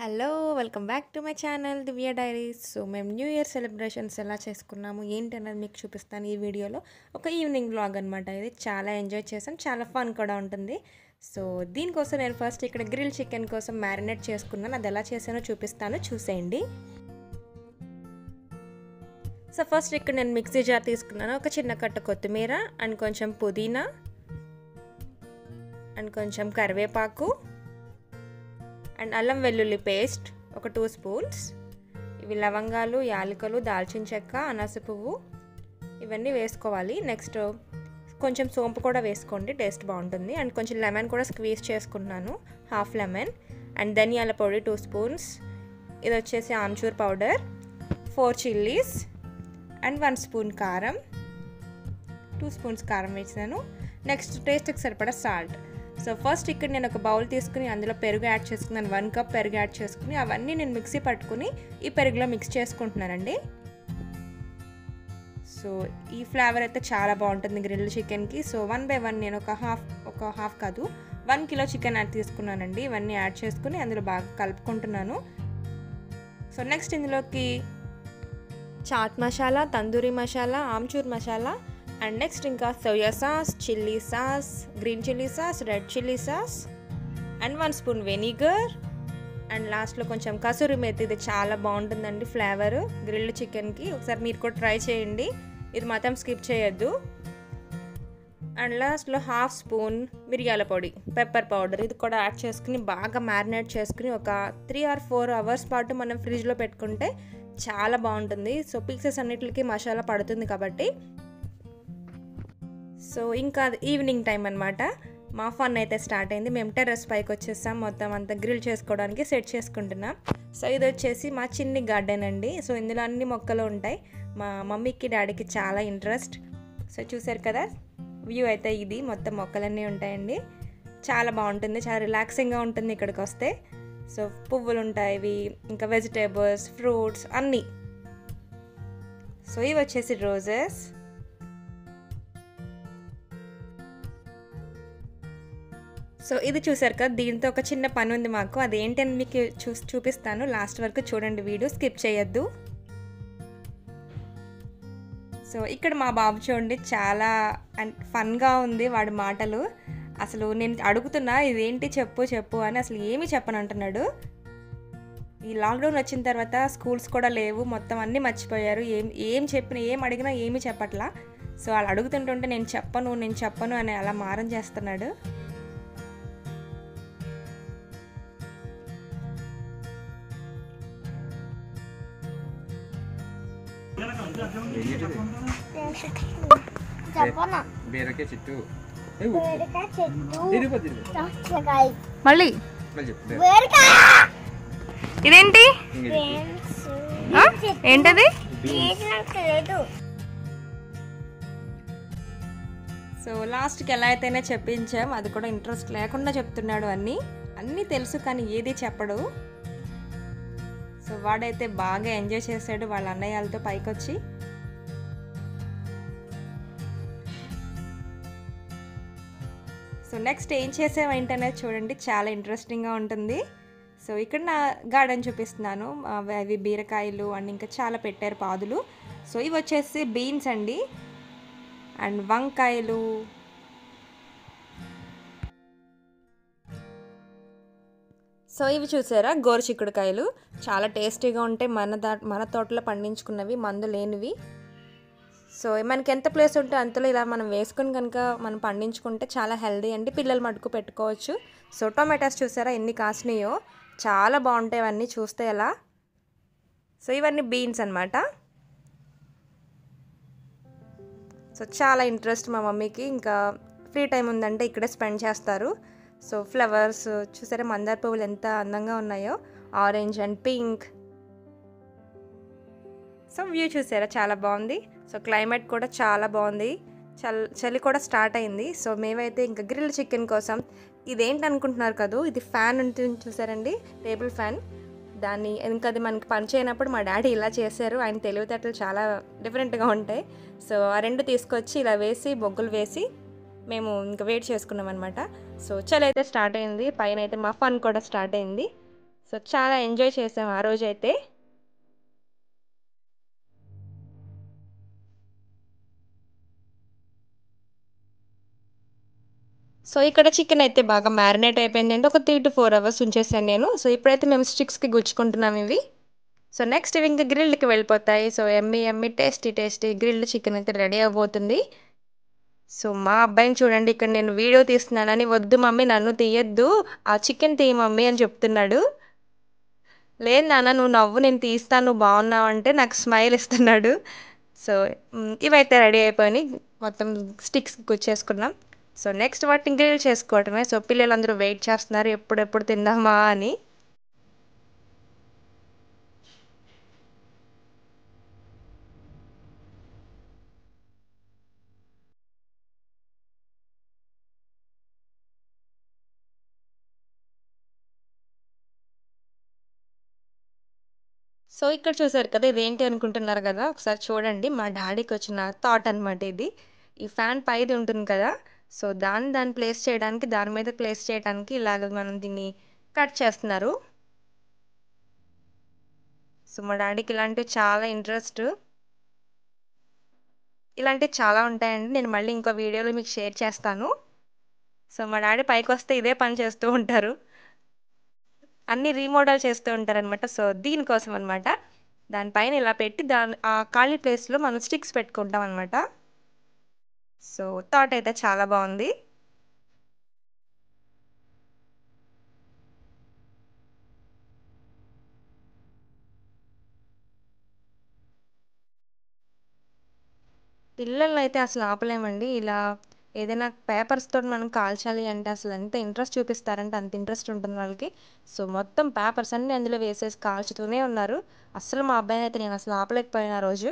Hello welcome back to my channel Divya diaries so మేము new year celebrations ఎలా చేసుకున్నాము ఏంటి అన్నది మీకు చూపిస్తాను ఈ వీడియోలో ఒక ఈవినింగ్ బ్లాగ్ అనమాట ఇది చాలా ఎంజాయ్ చేసాం చాలా ఫన్ కూడా ఉంటుంది సో దీనికోసం నేను ఫస్ట్ ఇక్కడ గ్రిల్ చికెన్ కోసం మ్యారినేట్ చేసుకున్నాను అది ఎలా చేసానో చూపిస్తాను చూసేయండి సో ఫస్ట్ ఇక్కడ నేను మిక్సీ జార్ తీసుకున్నాను ఒక చిన్న కట్ట కొత్తిమీర అండ్ కొంచెం పుదీనా అండ్ కొంచెం కరివేపాకు అండ్ అల్లం వెల్లుల్లి పేస్ట్ ఒక టూ స్పూన్స్ ఇవి లవంగాలు యాలకులు దాల్చిన చెక్క అనాస పువ్వు ఇవన్నీ వేసుకోవాలి నెక్స్ట్ కొంచెం సోంపు కూడా వేసుకోండి టేస్ట్ బాగుంటుంది అండ్ కొంచెం లెమన్ కూడా స్క్వీజ్ చేసుకుంటున్నాను హాఫ్ లెమన్ అండ్ ధనియాల పొడి టూ స్పూన్స్ ఇది వచ్చేసి amchur powder four chillies and one spoon కారం టూ స్పూన్స్ కారం వేసాను నెక్స్ట్ టేస్ట్కి సరిపడా సాల్ట్ సో ఫస్ట్ ఇక్కడ నేను ఒక బౌల్ తీసుకుని అందులో పెరుగు యాడ్ చేసుకున్నాను వన్ కప్ పెరుగు యాడ్ చేసుకుని అవన్నీ నేను మిక్సీ పట్టుకుని ఈ పెరుగులో మిక్స్ చేసుకుంటున్నానండి సో ఈ ఫ్లేవర్ అయితే చాలా బాగుంటుంది గ్రిల్ చికెన్కి సో వన్ బై వన్ నేను ఒక హాఫ్ ఒక హాఫ్ కాదు వన్ కిలో చికెన్ యాడ్ తీసుకున్నానండి ఇవన్నీ యాడ్ చేసుకుని అందులో బాగా కలుపుకుంటున్నాను సో నెక్స్ట్ ఇందులోకి చాట్ మసాలా తందూరి మసాలా ఆమ్చూర్ మసాలా అండ్ నెక్స్ట్ ఇంకా soya sauce chilli sauce green chilli sauce red chilli sauce and one spoon vinegar and లాస్ట్లో కొంచెం కసూరి మెత్తి ఇది చాలా బాగుంటుందండి ఫ్లేవర్ గ్రిల్డ్ చికెన్కి ఒకసారి మీరు కూడా ట్రై చేయండి ఇది మాత్రం స్కిప్ చేయొద్దు అండ్ లాస్ట్లో హాఫ్ స్పూన్ మిరియాల పొడి పెప్పర్ పౌడర్ ఇది కూడా యాడ్ చేసుకుని బాగా మ్యారినేట్ చేసుకుని ఒక త్రీ ఆర్ ఫోర్ అవర్స్ పాటు మనం ఫ్రిడ్జ్లో పెట్టుకుంటే చాలా బాగుంటుంది సో పీసెస్ అన్నిటికి మసాలా పడుతుంది కాబట్టి సో ఇంకా ఈవినింగ్ టైం అనమాట మా ఫన్ అయితే స్టార్ట్ అయింది మేము టెర్రస్ పైకి వచ్చేసాం మొత్తం అంతా గ్రిల్ చేసుకోవడానికి సెట్ చేసుకుంటున్నాం సో ఇది వచ్చేసి మా చిన్ని గార్డెన్ అండి సో ఇందులో అన్ని మొక్కలు ఉంటాయి మా మమ్మీకి డాడీకి చాలా ఇంట్రెస్ట్ సో చూసారు కదా వ్యూ అయితే ఇది మొత్తం మొక్కలన్నీ ఉంటాయండి చాలా బాగుంటుంది చాలా రిలాక్సింగ్గా ఉంటుంది ఇక్కడికి వస్తే సో పువ్వులు ఉంటాయి ఇవి ఇంకా వెజిటేబుల్స్ ఫ్రూట్స్ అన్నీ సో ఇవి వచ్చేసి రోజెస్ సో ఇది చూసారు కదా దీంతో ఒక చిన్న పని ఉంది మాకు అదేంటి అని మీకు చూ చూపిస్తాను లాస్ట్ వరకు చూడండి వీడియో స్కిప్ చేయొద్దు సో ఇక్కడ మా బాబు చూడండి చాలా ఫన్గా ఉంది వాడి మాటలు అసలు నేను అడుగుతున్నా ఇదేంటి చెప్పు చెప్పు అని అసలు ఏమి చెప్పను అంటున్నాడు ఈ లాక్డౌన్ వచ్చిన తర్వాత స్కూల్స్ కూడా లేవు మొత్తం అన్నీ మర్చిపోయారు ఏం ఏం చెప్పినా ఏం అడిగినా ఏమీ చెప్పట్లా సో వాళ్ళు అడుగుతుంటుంటే నేను చెప్పను నేను చెప్పను అని అలా మారం చేస్తున్నాడు చెప్పనా బీరకాయ చెట్టు వేరకాయ చెట్టు తిరుపతి దోసకాయ మళ్ళీ మళ్ళీ చెప్పు వేరకాయ ఇదేంటి ఫ్రెండ్స్ ఆ? ఏంటది ఇది నాకు తెలియదు సో లాస్ట్కి ఎలా అయితేనే చెప్పించాం అది కూడా ఇంట్రెస్ట్ లేకుండా చెప్తున్నాడు అన్నీ అన్నీ తెలుసు కానీ ఏది చెప్పడు సో వాడైతే బాగా ఎంజాయ్ చేశాడు వాళ్ళ అన్నయ్యలతో పైకి వచ్చి సో నెక్స్ట్ ఏం చేసావు ఏంటనేది చూడండి చాలా ఇంట్రెస్టింగ్గా ఉంటుంది సో ఇక్కడ నా గార్డెన్ చూపిస్తున్నాను అవి అవి బీరకాయలు అండ్ ఇంకా చాలా పెట్టారు పాదులు సో ఇవి వచ్చేసి బీన్స్ అండి అండ్ వంకాయలు సో ఇవి చూసారా గోరు చిక్కుడుకాయలు చాలా టేస్టీగా ఉంటాయి మన దా మన తోటలో పండించుకున్నవి మందు లేనివి సో మనకి ఎంత ప్లేస్ ఉంటే అంతలో ఇలా మనం వేసుకుని కనుక మనం పండించుకుంటే చాలా హెల్దీ అండి పిల్లలు మటుకు పెట్టుకోవచ్చు సో టొమాటోస్ చూసారా ఎన్ని కాసినాయో చాలా బాగుంటాయి అవన్నీ చూస్తే ఎలా సో ఇవన్నీ బీన్స్ అనమాట సో చాలా ఇంట్రెస్ట్ మా మమ్మీకి ఇంకా ఫ్రీ టైం ఉందంటే ఇక్కడే స్పెండ్ చేస్తారు సో ఫ్లవర్స్ చూసారా మందార పువ్వులు ఎంత అందంగా ఉన్నాయో orange and pink so view చూసారా చాలా బాగుంది సో క్లైమేట్ కూడా చాలా బాగుంది చల్ చలి కూడా స్టార్ట్ అయింది సో మేమైతే ఇంకా గ్రిల్ చికెన్ కోసం ఇదేంటి అనుకుంటున్నారు కదా ఇది ఫ్యాన్ ఉంటుంది చూసారండి టేబుల్ ఫ్యాన్ దాన్ని ఇంకా అది మనకి పని చేయనప్పుడు మా డాడీ ఇలా చేశారు ఆయన తెలివితేటలు చాలా డిఫరెంట్గా ఉంటాయి సో ఆ రెండు తీసుకొచ్చి ఇలా వేసి బొగ్గులు వేసి మేము ఇంకా వెయిట్ చేసుకున్నాం అనమాట సో చలి అయితే స్టార్ట్ అయింది పైన అయితే మా ఫన్ కూడా స్టార్ట్ అయింది సో చాలా ఎంజాయ్ చేసాం ఆ రోజు అయితే సో ఇక్కడ చికెన్ అయితే బాగా మ్యారినేట్ అయిపోయిందంటే ఒక త్రీ టు ఫోర్ అవర్స్ ఉంచేసాను నేను సో ఇప్పుడైతే మేము స్టిక్స్కి గుచ్చుకుంటున్నాం ఇవి సో నెక్స్ట్ ఇవి ఇంకా గ్రిల్డ్కి వెళ్ళిపోతాయి so yummy yummy tasty tasty grilled chicken అయితే రెడీ అవబోతుంది సో మా అబ్బాయిని చూడండి ఇక్కడ నేను వీడియో తీస్తున్నానని వద్దు మమ్మీ నన్ను తీయద్దు ఆ చికెన్ తీయ మమ్మీ అని చెప్తున్నాడు లేదు నాన్న నువ్వు నవ్వు నేను తీస్తాను నువ్వు బాగున్నావు అంటే నాకు స్మైల్ ఇస్తున్నాడు సో మ్, ఇవైతే రెడీ అయిపోయి మొత్తం స్టిక్స్ గుచ్చేసుకున్నాం సో నెక్స్ట్ వాటిని గ్రిల్ చేసుకోవటమే సో పిల్లలందరూ వెయిట్ చేస్తున్నారు ఎప్పుడెప్పుడు తిందామా అని సో ఇక్కడ చూసారు కదా ఇదేంటి అనుకుంటున్నారు కదా ఒకసారి చూడండి మా డాడీకి వచ్చిన థాట్ అనమాట ఇది ఈ ఫ్యాన్ పైది ఉంటుంది కదా సో దాన్ని దాన్ని ప్లేస్ చేయడానికి దాని మీద ప్లేస్ చేయడానికి ఇలాగ మనం దీన్ని కట్ చేస్తున్నారు సో మా డాడీకి ఇలాంటివి చాలా ఇంట్రెస్ట్ ఇలాంటివి చాలా ఉంటాయండి నేను మళ్ళీ ఇంకో వీడియోలో మీకు షేర్ చేస్తాను సో మా డాడీ పైకి వస్తే ఇదే పని చేస్తూ ఉంటారు అన్ని రీమోడల్ చేస్తూ ఉంటారనమాట సో దీనికోసం అనమాట దానిపైన ఇలా పెట్టి దాని ఆ ఖాళీ ప్లేస్లో మనం స్టిక్స్ పెట్టుకుంటాం అనమాట సో థాట్ అయితే చాలా బాగుంది పిల్లల్ని అయితే అసలు ఆపలేమండి ఇలా ఏదైనా పేపర్స్తో మనం కాల్చాలి అంటే అసలు ఎంత ఇంట్రెస్ట్ చూపిస్తారంటే అంత ఇంట్రెస్ట్ ఉంటుంది వాళ్ళకి సో మొత్తం పేపర్స్ అన్నీ అందులో వేసేసి కాల్చుతూనే ఉన్నారు అసలు మా అబ్బాయి అయితే నేను అసలు ఆపలేకపోయాను ఆ రోజు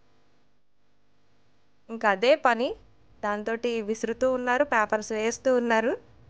ఇంకా అదే పని దాంతో విసురుతూ ఉన్నారు పేపర్స్ వేస్తూ ఉన్నారు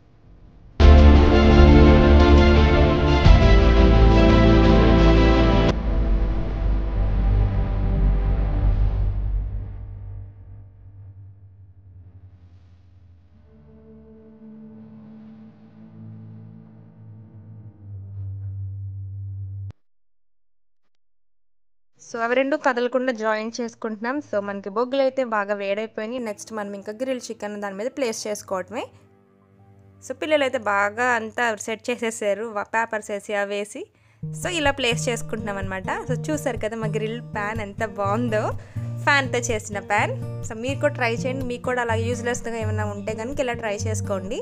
సో అవి రెండు కదలకుండా జాయిన్ చేసుకుంటున్నాం సో మనకి బొగ్గులు అయితే బాగా వేడైపోయినాయి నెక్స్ట్ మనం ఇంకా గ్రిల్ చికెన్ దాని మీద ప్లేస్ చేసుకోవటమే సో పిల్లలు అయితే బాగా అంతా సెట్ చేసేసారు పేపర్స్ వేసి అవి వేసి సో ఇలా ప్లేస్ చేసుకుంటున్నాం అనమాట సో చూసారు కదా మా గ్రిల్ ప్యాన్ ఎంత బాగుందో ఫ్యాన్తో చేసిన ప్యాన్ సో మీరు కూడా ట్రై చేయండి మీకు కూడా అలా యూజ్లెస్గా ఏమైనా ఉంటే కనుక ఇలా ట్రై చేసుకోండి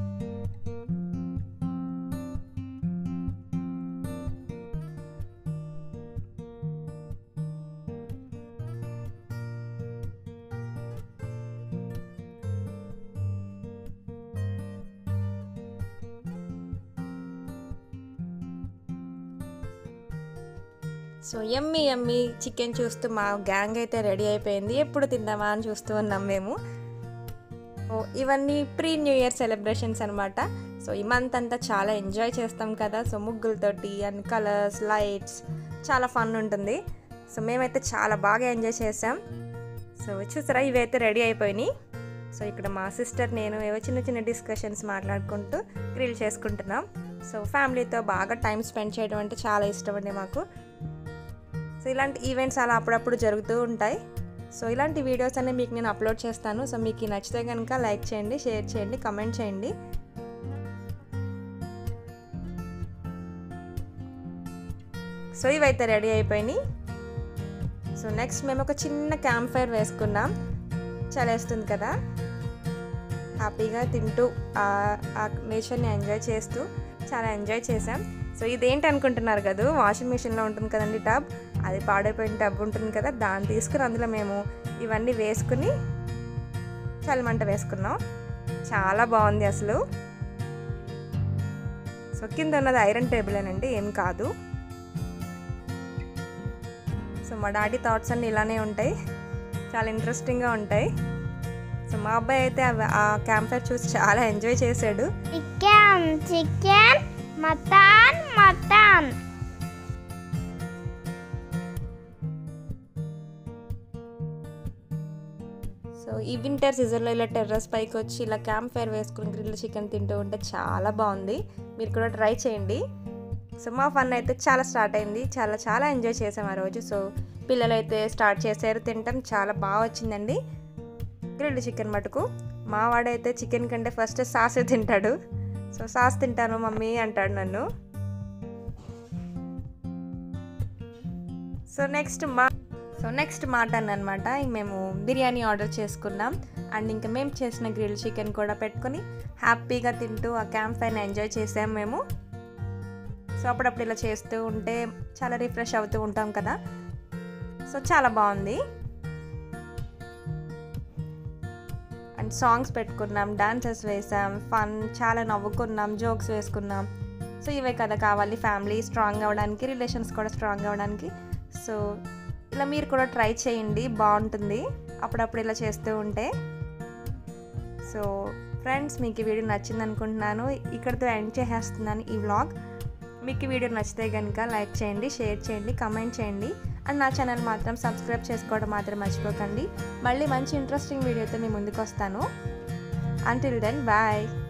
సో ఎమ్మి ఎమ్మి చికెన్ చూస్తూ మా గ్యాంగ్ అయితే రెడీ అయిపోయింది ఎప్పుడు తిందామా అని చూస్తూ ఉన్నాం మేము ఓ ఇవన్నీ ప్రీ న్యూ ఇయర్ సెలబ్రేషన్స్ అనమాట సో ఈ మంత్ అంతా చాలా ఎంజాయ్ చేస్తాం కదా సో ముగ్గులతోటి అండ్ కలర్స్ లైట్స్ చాలా ఫన్ ఉంటుంది సో మేమైతే చాలా బాగా ఎంజాయ్ చేసాం సో చూసారా ఇవైతే రెడీ అయిపోయినాయి సో ఇక్కడ మా సిస్టర్ నేను ఏవో చిన్న చిన్న డిస్కషన్స్ మాట్లాడుకుంటూ గ్రిల్ చేసుకుంటున్నాం సో ఫ్యామిలీతో బాగా టైం స్పెండ్ చేయడం అంటే చాలా ఇష్టం అండి మాకు సో ఇలాంటి ఈవెంట్స్ అలా అప్పుడప్పుడు జరుగుతూ ఉంటాయి సో ఇలాంటి వీడియోస్ అన్నీ మీకు నేను అప్లోడ్ చేస్తాను సో మీకు నచ్చితే కనుక లైక్ చేయండి షేర్ చేయండి కమెంట్ చేయండి సో ఇవైతే రెడీ అయిపోయినాయి సో నెక్స్ట్ మేము ఒక చిన్న క్యాంప్ ఫైర్ వేసుకున్నాం చలేస్తుంది కదా హ్యాపీగా తింటూ ఆ నేచర్ని ఎంజాయ్ చేస్తూ చాలా ఎంజాయ్ చేసాం సో ఇదేంటి అనుకుంటున్నారు కదా వాషింగ్ మిషన్లో ఉంటుంది కదండి టబ్ అది పాడైపోయిన టబ్ ఉంటుంది కదా దాన్ని తీసుకుని అందులో మేము ఇవన్నీ వేసుకుని చలిమంట వేసుకున్నాం చాలా బాగుంది అసలు సో కింద ఉన్నది ఐరన్ టేబులేనండి ఏం కాదు సో మా డాడీ థాట్స్ అన్నీ ఇలానే ఉంటాయి చాలా ఇంట్రెస్టింగ్గా ఉంటాయి సో మా అబ్బాయి అయితే అవి- ఆ క్యాంప్ ఫైర్ చూసి చాలా ఎంజాయ్ చేశాడు chicken chicken mutton mutton so ఈ వింటర్ సీజన్లో ఇలా టెర్రస్ పైకి వచ్చి ఇలా క్యాంప్ ఫైర్ వేసుకుని గ్రిల్ చికెన్ తింటూ ఉంటే చాలా బాగుంది మీరు కూడా ట్రై చేయండి సో మా ఫన్ అయితే చాలా స్టార్ట్ అయింది చాలా చాలా ఎంజాయ్ చేసాం ఆ రోజు సో పిల్లలు అయితే స్టార్ట్ చేశారు తినటం చాలా బాగా వచ్చిందండి గ్రిల్డ్ చికెన్ మటుకు మా వాడైతే చికెన్ కంటే ఫస్ట్ సాసే తింటాడు సో సాస్ తింటాను మమ్మీ అంటాడు నన్ను సో నెక్స్ట్ మా సో నెక్స్ట్ మటన్ అనమాట మేము బిర్యానీ ఆర్డర్ చేసుకున్నాం అండ్ ఇంకా మేము చేసిన గ్రిల్ చికెన్ కూడా పెట్టుకొని హ్యాపీగా తింటూ ఆ క్యాంప్ ఫైర్ ఎంజాయ్ చేసాం మేము సో అప్పుడప్పుడు ఇలా చేస్తూ ఉంటే చాలా రిఫ్రెష్ అవుతూ ఉంటాం కదా సో చాలా బాగుంది అండ్ సాంగ్స్ పెట్టుకున్నాం డాన్సెస్ వేసాం ఫన్ చాలా నవ్వుకున్నాం జోక్స్ వేసుకున్నాం సో ఇవే కదా కావాలి ఫ్యామిలీ స్ట్రాంగ్ అవ్వడానికి రిలేషన్స్ కూడా స్ట్రాంగ్ అవ్వడానికి సో ఇలా మీరు కూడా ట్రై చేయండి బాగుంటుంది అప్పుడప్పుడు ఇలా చేస్తూ ఉంటే సో ఫ్రెండ్స్ మీకు ఈ వీడియో నచ్చింది అనుకుంటున్నాను ఇక్కడితో ఎండ్ చేసేస్తున్నాను ఈ వ్లాగ్ మీకు ఈ వీడియో నచ్చితే కనుక లైక్ చేయండి షేర్ చేయండి కమెంట్ చేయండి అండ్ నా ఛానల్ మాత్రం సబ్స్క్రైబ్ చేసుకోవడం మాత్రం మర్చిపోకండి మళ్ళీ మంచి ఇంట్రెస్టింగ్ వీడియోతో మీ ముందుకు వస్తాను అంటిల్ దెన్ బాయ్